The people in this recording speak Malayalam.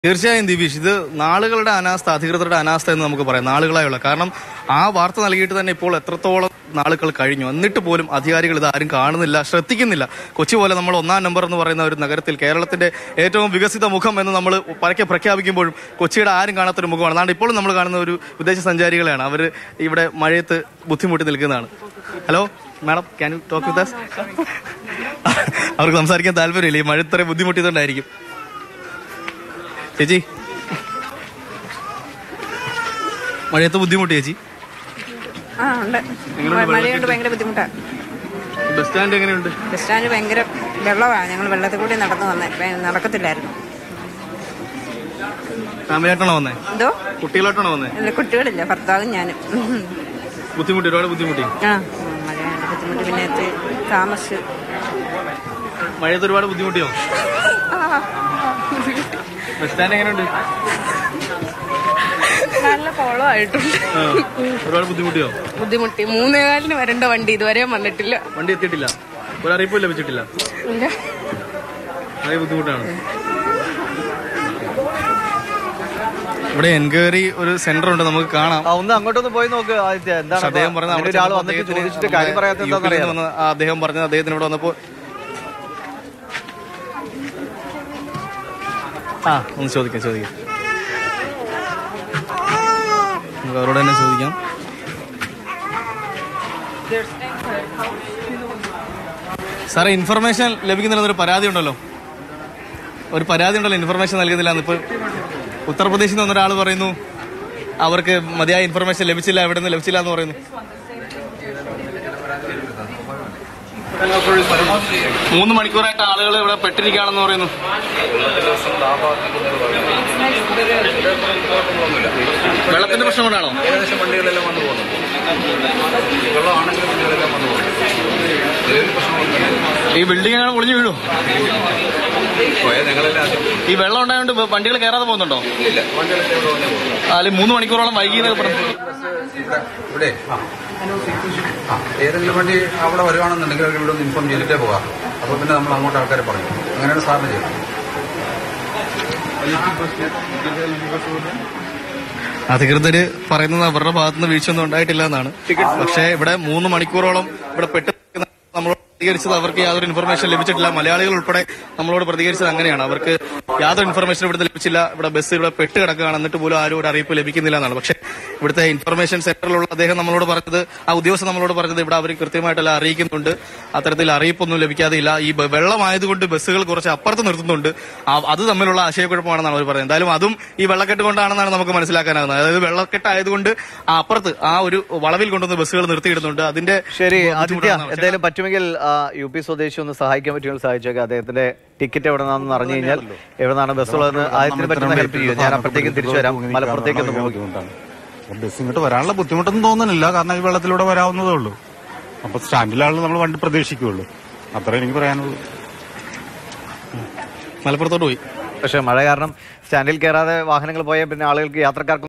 തീർച്ചയായും ദിവീഷ് ഇത് നാളുകളുടെ അനാസ്ഥ അധികൃതരുടെ അനാസ്ഥ എന്ന് നമുക്ക് പറയാം നാളുകളായുള്ള കാരണം ആ വാർത്ത നൽകിയിട്ട് തന്നെ ഇപ്പോൾ എത്രത്തോളം നാളുകൾ കഴിഞ്ഞു എന്നിട്ട് പോലും അധികാരികൾ ഇത് ആരും കാണുന്നില്ല ശ്രദ്ധിക്കുന്നില്ല കൊച്ചി പോലെ നമ്മൾ ഒന്നാം നമ്പർ എന്ന് പറയുന്ന ഒരു നഗരത്തിൽ കേരളത്തിന്റെ ഏറ്റവും വികസിത മുഖം എന്ന് നമ്മൾ പരക്കെ പ്രഖ്യാപിക്കുമ്പോഴും കൊച്ചിയുടെ ആരും കാണാത്തൊരു മുഖമാണ് അതാണ് ഇപ്പോഴും നമ്മൾ കാണുന്ന ഒരു വിദേശ സഞ്ചാരികളെയാണ് അവർ ഇവിടെ മഴയത്ത് ബുദ്ധിമുട്ടി നിൽക്കുന്നതാണ് hello madam can you talk with അവർക്ക് സംസാരിക്കാൻ താല്പര്യമില്ല ഈ മഴ ഇത്ര ബുദ്ധിമുട്ടിയതുകൊണ്ടായിരിക്കും ചേച്ചി മഴയത്ത് ബുദ്ധിമുട്ട് ചേച്ചി ആ ഉണ്ട് എങ്ങനെയുണ്ട് മഴയുണ്ട് ഭയങ്കര ബുദ്ധിമുട്ടാണ് ബസ് സ്റ്റാൻഡ് എങ്ങനെയുണ്ട് ബസ് സ്റ്റാൻഡ് ഭയങ്കര വെള്ളമാണ് ഞങ്ങൾ വെള്ളത്തിൽ കൂടി നടന്നു വന്നേ വേ- നടക്കത്തില്ലായിരുന്നു ഫാമിലിയായിട്ടാണോ വന്നേ എന്തോ കുട്ടികളായിട്ടാണോ വന്നേ ഇല്ല കുട്ടികളില്ല ഭർത്താവും ഞാനും ഉം. ബുദ്ധിമുട്ടി ഒരുപാട് ബുദ്ധിമുട്ടി ആ ഉം, മഴയാണ് ബുദ്ധിമുട്ട് പിന്നെ എത്തി താമസിച്ചു മഴയത്ത് ഒരുപാട് ബുദ്ധിമുട്ടിയോ ബസ് സ്റ്റാൻഡ് എങ്ങനെയുണ്ട് നല്ല ഫോളോ ആയിട്ടുണ്ട് ആ, ഒരുപാട് ബുദ്ധിമുട്ടിയോ ബുദ്ധിമുട്ടി മൂന്നേകാലിന് വരേണ്ട വണ്ടി ഇതുവരെ വന്നിട്ടില്ല വണ്ടി എത്തിയിട്ടില്ല ഒരു അറിയിപ്പും ലഭിച്ചിട്ടില്ല ഇല്ല വളരെ ബുദ്ധിമുട്ടാണ് ഇവിടെ എൻക്വയറി ഒരു സെന്റർ ഉണ്ട് നമുക്ക് കാണാം ആ, ഒന്ന് അങ്ങോട്ടൊന്ന് പോയി നോക്ക് ആദിത്യ എന്താണ് പക്ഷെ അദ്ദേഹം പറഞ്ഞത് അങ്ങനെ അവിടെ ഒരാൾ ചെന്നപ്പോൾ വന്നിട്ട് അദ്ദേഹത്തിന് ചോദിച്ചിട്ട് കാര്യം പറയാത്ത യു പിയിൽ നിന്ന് എന്താണെന്നറിയാം വന്ന ആ അദ്ദേഹം പറഞ്ഞത് അദ്ദേഹത്തിന് ഇവിടെ വന്നപ്പോ ആ ഒന്ന് ചോദിക്കാം ചോദിക്കാം നമുക്ക് അവരോട് തന്നെ ചോദിക്കാം സാറേ ഇൻഫർമേഷൻ ലഭിക്കുന്നില്ല ഒരു പരാതി ഉണ്ടല്ലോ ഒരു പരാതി ഉണ്ടല്ലോ ഇൻഫർമേഷൻ നൽകുന്നില്ല ഇപ്പൊ ഉത്തർപ്രദേശിൽ നിന്ന് ഒരാൾ പറയുന്നു അവർക്ക് മതിയായ ഇൻഫർമേഷൻ ലഭിച്ചില്ല എവിടെ നിന്ന് ലഭിച്ചില്ല എന്ന് പറയുന്നു മൂന്ന് മണിക്കൂറായിട്ട് ആളുകൾ ഇവിടെ പെട്ടിരിക്കുകയാണെന്ന് പറയുന്നു വെള്ളത്തിന്റെ പ്രശ്നം കൊണ്ടാണോ ഏകദേശം വണ്ടികളെല്ലാം വന്നു പോകുന്നുണ്ട് വെള്ളമാണെങ്കിലും വണ്ടികളെല്ലാം വന്നു പോകുന്നു നിലവിൽ പ്രശ്നമൊന്നുമില്ല ഈ ബിൽഡിംഗ് അങ്ങനെ പൊളിഞ്ഞു വീഴും പോയാൽ ഞങ്ങളെല്ലാം ആദ്യം ഈ വെള്ളം ഉണ്ടായതുകൊണ്ട് വണ്ടികൾ കയറാതെ പോകുന്നുണ്ടോ ഇല്ല വണ്ടികളെല്ലാം ഇവിടെ വന്നു പോകുന്നു അതിൽ മൂന്ന് മണിക്കൂറോളം വൈകി എന്നൊക്കെ പറഞ്ഞു ഇവിടെ ആ ആ ഏതെങ്കിലും വണ്ടി അവിടെ വരുവാണെന്നുണ്ടെങ്കിൽ അവർ ഇവിടെ ഒന്ന് ഇൻഫോം ചെയ്തിട്ടേ പോകാം അപ്പോൾ പിന്നെ നമ്മൾ അങ്ങോട്ട് ആൾക്കാരെ പറയും അങ്ങനെയാണ് സാറിന് ചെയ്യുന്നത് അധികൃതര് പറയുന്നത് അവരുടെ ഭാഗത്തുനിന്ന് വീഴ്ചയൊന്നും ഉണ്ടായിട്ടില്ല എന്നാണ് പക്ഷേ ഇവിടെ മൂന്ന് മണിക്കൂറോളം ഇവിടെ പെട്ട് നിൽക്കുന്ന നമ്മളോട് പ്രതികരിച്ചത് അവർക്ക് യാതൊരു ഇൻഫർമേഷൻ ലഭിച്ചിട്ടില്ല മലയാളികൾ ഉൾപ്പെടെ നമ്മളോട് പ്രതികരിച്ചത് അങ്ങനെയാണ് അവർക്ക് യാതൊരു ഇൻഫർമേഷൻ ഇവിടുത്തെ ലഭിച്ചില്ല ഇവിടെ ബസ് ഇവിടെ പെട്ട് കിടക്കുകയാണ് എന്നിട്ട് പോലും ആരും ഒരു അറിയിപ്പ് ലഭിക്കുന്നില്ല എന്നാണ് പക്ഷേ ഇവിടുത്തെ ഇൻഫർമേഷൻ സെന്ററിലുള്ള അദ്ദേഹം നമ്മളോട് പറഞ്ഞത് ആ ഉദ്യോഗസ്ഥൻ നമ്മളോട് പറഞ്ഞത് ഇവിടെ അവർ കൃത്യമായിട്ടെല്ലാം അറിയിക്കുന്നുണ്ട് അത്തരത്തിൽ അറിയിപ്പൊന്നും ലഭിക്കാതെയില്ല ഈ ബ- വെള്ളമായതുകൊണ്ട് ബസ്സുകൾ കുറച്ച് അപ്പുറത്ത് നിർത്തുന്നുണ്ട് ആ- അത് തമ്മിലുള്ള ആശയക്കുഴപ്പമാണെന്നാണ് അവർ പറയുന്നത് എന്തായാലും അതും ഈ വെള്ളക്കെട്ട് കൊണ്ടാണെന്നാണ് നമുക്ക് മനസ്സിലാക്കാനാകുന്നത് അതായത് വെള്ളക്കെട്ട് ആയതുകൊണ്ട് ആ അപ്പുറത്ത് ആ ഒരു വളവിൽ കൊണ്ടുവന്ന് ബസ്സുകൾ നിർത്തിയിടുന്നുണ്ട് അതിന്റെ ശരി ആദിത്യ ബുദ്ധിമുട്ടാണ്. പക്ഷേ എന്തായാലും പറ്റുമെങ്കിൽ ആ, യു പി സ്വദേശി ഒന്ന് സഹായിക്കാൻ പറ്റുമെങ്കിൽ സഹായിച്ചേക്കാം അദ്ദേഹത്തിന്റെ ടിക്കറ്റ് എവിടെ നിന്നാണെന്ന് അറിഞ്ഞു കഴിഞ്ഞാൽ എവിടെ നിന്നാണ് ബസ് ഉള്ളതെന്ന് ആദ്യത്തിന് പറ്റുന്ന ഹെൽപ്പ് ചെയ്യും ഞാൻ അപ്പുറത്തേക്കും തിരിച്ചു വരാം മലപ്പുറത്തേക്ക് ഒന്ന് പോകും ബുദ്ധിമുട്ടാണ് ബസ് ഇങ്ങോട്ട് വരാനുള്ള ബുദ്ധിമുട്ടൊന്നും തോന്നുന്നില്ല കാരണം ഈ വെള്ളത്തിലൂടെ വരാവുന്നതേ ഉള്ളൂ അപ്പൊ സ്റ്റാൻഡിലാണ് നമ്മൾ വണ്ടി പ്രതീക്ഷിക്കുകയുള്ളൂ അത്രേ എനിക്ക് പറയാനുള്ളൂ മലപ്പുറത്തോട്ട് പോയി പക്ഷെ മഴ കാരണം സ്റ്റാൻഡിൽ കയറാതെ വാഹനങ്ങൾ പോയാൽ പിന്നെ ആളുകൾക്ക് യാത്രക്കാർക്ക്